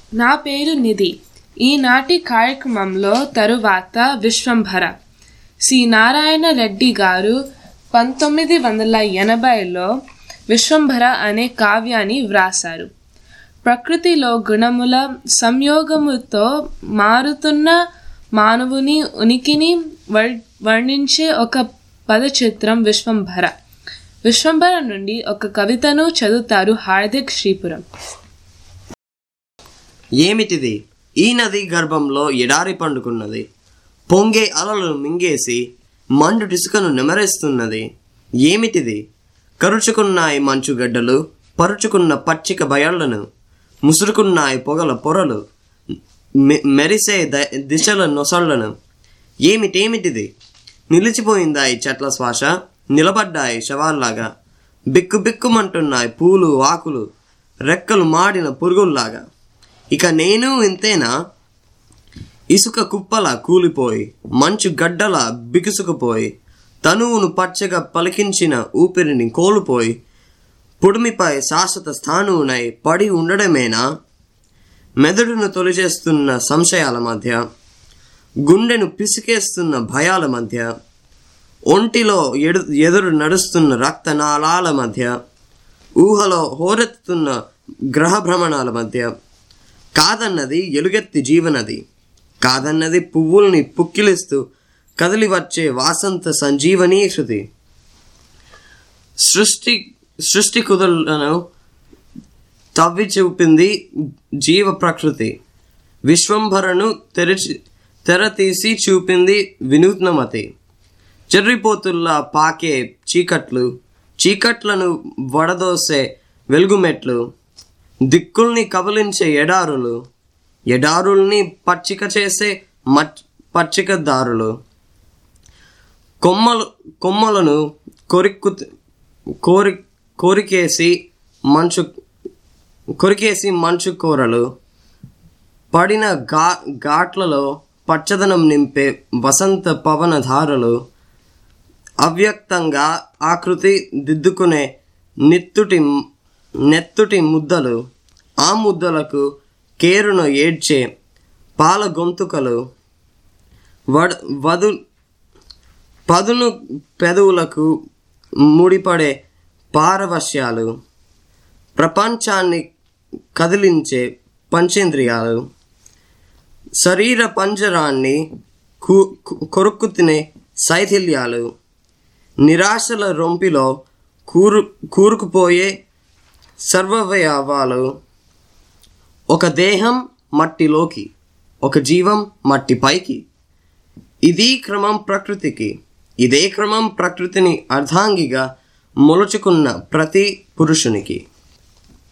నా పేరు నిధి ఈనాటి కార్యక్రమంలో తరువాత విశ్వంభర సి నారాయణ రెడ్డి గారు పంతొమ్మిది వందల ఎనభైలో విశ్వంభర అనే కావ్యాన్ని వ్రాసారు ప్రకృతిలో గుణముల సంయోగముతో మారుతున్న మానవుని ఉనికిని వర్- వర్ణించే ఒక పదచిత్రం విశ్వంభర విశ్వంభర నుండి ఒక కవితను చదువుతారు హార్దిక్ శ్రీపురం ఏమిటిది ఈ నది గర్భంలో ఎడారి పండుకున్నది పొంగే అలలను మింగేసి మండుటిసుకను నెమరేస్తున్నది ఏమిటిది కరుచుకున్నాయి మంచుగడ్డలు పరుచుకున్న పచ్చిక బయళ్లను ముసురుకున్నాయి పొగల పొరలు మె- మెరిసే ద- దిశల నొసళ్లను ఏమిటేమిటిది నిలిచిపోయిందాయి చెట్ల శ్వాస నిలబడ్డాయి శవాల్లాగా బిక్కు బిక్కుమంటున్నాయి పూలు ఆకులు రెక్కలు మాడిన పురుగుల్లాగా ఇక నేను ఇంతేనా ఇసుక కుప్పల కూలిపోయి మంచు గడ్డల బిగుసుకుపోయి తనువును పచ్చగా పలికించిన ఊపిరిని కోల్పోయి పుడిమిపై శాశ్వత స్థానువునై పడి ఉండడమేనా మెదడును తొలిచేస్తున్న సంశయాల మధ్య గుండెను పిసికేస్తున్న భయాల మధ్య ఒంటిలో ఎడు ఎదురు నడుస్తున్న రక్తనాళాల మధ్య ఊహలో హోరెత్తుతున్న గ్రహ భ్రమణాల మధ్య కాదన్నది ఎలుగెత్తి జీవనది కాదన్నది పువ్వుల్ని పుక్కిలిస్తూ కదిలి వచ్చే వాసంత సంజీవనీ శృతి సృష్టి సృష్టి కుదులను తవ్వి చూపింది జీవ ప్రకృతి విశ్వంభరను తెరిచి తెర తీసి చూపింది వినూత్నమతి చెర్రిపోతుల్లా పాకే చీకట్లు చీకట్లను వడదోసే వెలుగుమెట్లు దిక్కుల్ని కబలించే ఎడారులు ఎడారుల్ని పచ్చిక చేసే మచ్ పచ్చిక దారులు కొమ్మలు కొమ్మలను కొరిక్కు కోరి కోరికేసి మంచు కొరికేసి మంచు కూరలు పడిన ఘా ఘాట్లలో పచ్చదనం నింపే వసంత పవనధారలు అవ్యక్తంగా ఆకృతి దిద్దుకునే నిత్తుటి నెత్తుటి ముద్దలు ఆ ముద్దలకు కేరును ఏడ్చే పాల గొంతుకలు వడ్ వదు పదును పెదవులకు ముడిపడే పారవశ్యాలు ప్రపంచాన్ని కదిలించే పంచేంద్రియాలు శరీర పంజరాన్ని కు- కు- కొరుక్కు తినే శైథిల్యాలు నిరాశల రొంపిలో కూరు కూరుకుపోయే సర్వవయవాలు ఒక దేహం మట్టిలోకి ఒక జీవం మట్టి పైకి ఇది క్రమం ప్రకృతికి ఇదే క్రమం ప్రకృతిని అర్ధాంగిగా మొలుచుకున్న ప్రతి పురుషునికి